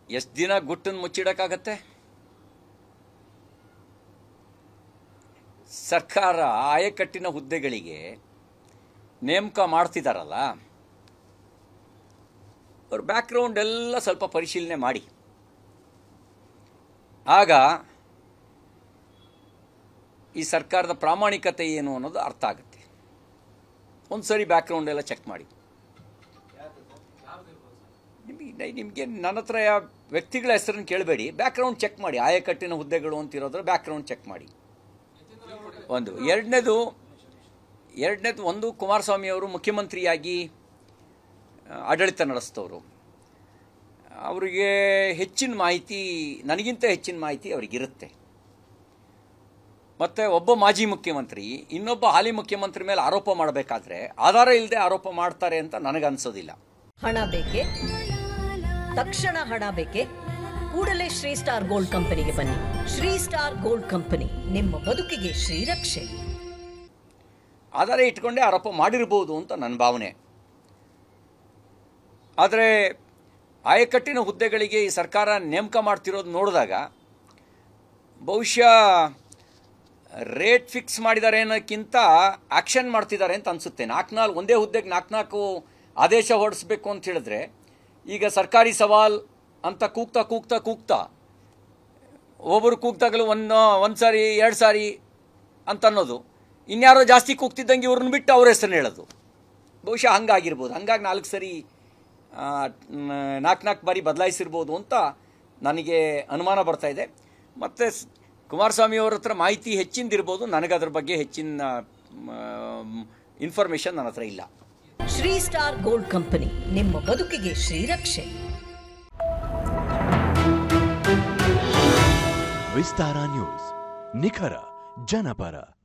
ಎಷ್ಟು ದಿನ ಗುಟ್ಟನ್ನು ಮುಚ್ಚಿಡೋಕ್ಕಾಗತ್ತೆ ಸರ್ಕಾರ ಆಯಕಟ್ಟಿನ ಹುದ್ದೆಗಳಿಗೆ ನೇಮಕ ಮಾಡ್ತಿದ್ದಾರಲ್ಲ ಅವ್ರ ಬ್ಯಾಕ್ಗ್ರೌಂಡ್ ಎಲ್ಲ ಸ್ವಲ್ಪ ಪರಿಶೀಲನೆ ಮಾಡಿ ಆಗ ಈ ಸರ್ಕಾರದ ಪ್ರಾಮಾಣಿಕತೆ ಏನು ಅನ್ನೋದು ಅರ್ಥ ಆಗುತ್ತೆ ಒಂದು ಸರಿ ಬ್ಯಾಕ್ಗ್ರೌಂಡ್ ಎಲ್ಲ ಚೆಕ್ ಮಾಡಿ ನಿಮಗೆ ನಿಮಗೆ ನನ್ನ ಹತ್ರ ಯಾವ ವ್ಯಕ್ತಿಗಳ ಹೆಸರನ್ನು ಕೇಳಬೇಡಿ ಬ್ಯಾಕ್ಗ್ರೌಂಡ್ ಚೆಕ್ ಮಾಡಿ ಆಯಕಟ್ಟಿನ ಹುದ್ದೆಗಳು ಅಂತಿರೋದ್ರ ಬ್ಯಾಕ್ಗ್ರೌಂಡ್ ಚೆಕ್ ಮಾಡಿ ಒಂದು ಎರಡನೇದು ಎರಡನೇದು ಒಂದು ಕುಮಾರಸ್ವಾಮಿ ಅವರು ಮುಖ್ಯಮಂತ್ರಿಯಾಗಿ ಆ, ಆಡಳಿತ ನಡೆಸ್ತವರು ಅವರಿಗೆ ಹೆಚ್ಚಿನ ಮಾಹಿತಿ ನನಗಿಂತ ಹೆಚ್ಚಿನ ಮಾಹಿತಿ ಅವರಿಗಿರುತ್ತೆ ಮತ್ತು ಒಬ್ಬ ಮಾಜಿ ಮುಖ್ಯಮಂತ್ರಿ ಇನ್ನೊಬ್ಬ ಹಾಲಿ ಮುಖ್ಯಮಂತ್ರಿ ಮೇಲೆ ಆರೋಪ ಮಾಡಬೇಕಾದ್ರೆ ಆಧಾರ ಇಲ್ಲದೆ ಆರೋಪ ಮಾಡ್ತಾರೆ ಅಂತ ನನಗನ್ಸೋದಿಲ್ಲ ಹಣ ಬೇಕೆ ತಕ್ಷಣ ಹಣ ಬೇಕೆ ಕೂಡಲೇ ಶ್ರೀ ಸ್ಟಾರ್ ಗೋಲ್ಡ್ ಕಂಪನಿಗೆ ಬನ್ನಿ ಶ್ರೀ ಸ್ಟಾರ್ ಗೋಲ್ಡ್ ಕಂಪನಿ ನಿಮ್ಮ ಬದುಕಿಗೆ ಶ್ರೀರಕ್ಷೆ ಆಧಾರ ಇಟ್ಕೊಂಡೇ ಆರೋಪ ಮಾಡಿರ್ಬೋದು ಅಂತ ನನ್ನ ಭಾವನೆ ಆದರೆ ಆಯಕಟ್ಟಿನ ಹುದ್ದೆಗಳಿಗೆ ಈ ಸರ್ಕಾರ ನೇಮಕ ಮಾಡ್ತಿರೋದು ನೋಡಿದಾಗ ಬಹುಶಃ ರೇಟ್ ಫಿಕ್ಸ್ ಮಾಡಿದ್ದಾರೆ ಅನ್ನೋಕ್ಕಿಂತ ಆ್ಯಕ್ಷನ್ ಮಾಡ್ತಿದ್ದಾರೆ ಅಂತ ಅನಿಸುತ್ತೆ ನಾಲ್ಕು ನಾಲ್ಕು ಒಂದೇ ಹುದ್ದೆಗೆ ನಾಲ್ಕು ನಾಲ್ಕು ಆದೇಶ ಹೊರಡಿಸ್ಬೇಕು ಅಂತ ಹೇಳಿದ್ರೆ ಈಗ ಸರ್ಕಾರಿ ಸವಾಲ್ ಅಂತ ಕೂಗ್ತಾ ಕೂಗ್ತಾ ಕೂಗ್ತಾ ಒಬ್ಬರು ಕೂಗ್ದಾಗಲೂ ಒಂದು ಒಂದು ಸಾರಿ ಎರಡು ಸಾರಿ ಅಂತ ಅನ್ನೋದು ಇನ್ಯಾರೋ ಜಾಸ್ತಿ ಕೂಗ್ತಿದ್ದಂಗೆ ಇವ್ರನ್ನ ಬಿಟ್ಟು ಅವ್ರ ಹೆಸರನ್ನ ಹೇಳೋದು ಬಹುಶಃ ಹಂಗಾಗಿರ್ಬೋದು ಹಂಗಾಗಿ ನಾಲ್ಕು ಸರಿ ನಾಲ್ಕು ನಾಲ್ಕು ಬಾರಿ ಬದಲಾಯಿಸಿರ್ಬೋದು ಅಂತ ನನಗೆ ಅನುಮಾನ ಬರ್ತಾ ಇದೆ ಮತ್ತು ಕುಮಾರಸ್ವಾಮಿ ಅವ್ರ ಹತ್ರ ಮಾಹಿತಿ ಹೆಚ್ಚಿಂದಿರ್ಬೋದು ನನಗೆ ಅದ್ರ ಬಗ್ಗೆ ಹೆಚ್ಚಿನ ಇನ್ಫಾರ್ಮೇಷನ್ ನನ್ನ ಹತ್ರ ಇಲ್ಲ ಶ್ರೀ ಸ್ಟಾರ್ ಗೋಲ್ಡ್ ಕಂಪನಿ ನಿಮ್ಮ ಬದುಕಿಗೆ ಶ್ರೀರಕ್ಷೆ ವಿಸ್ತಾರ ನ್ಯೂಸ್ ನಿಖರ ಜನಪರ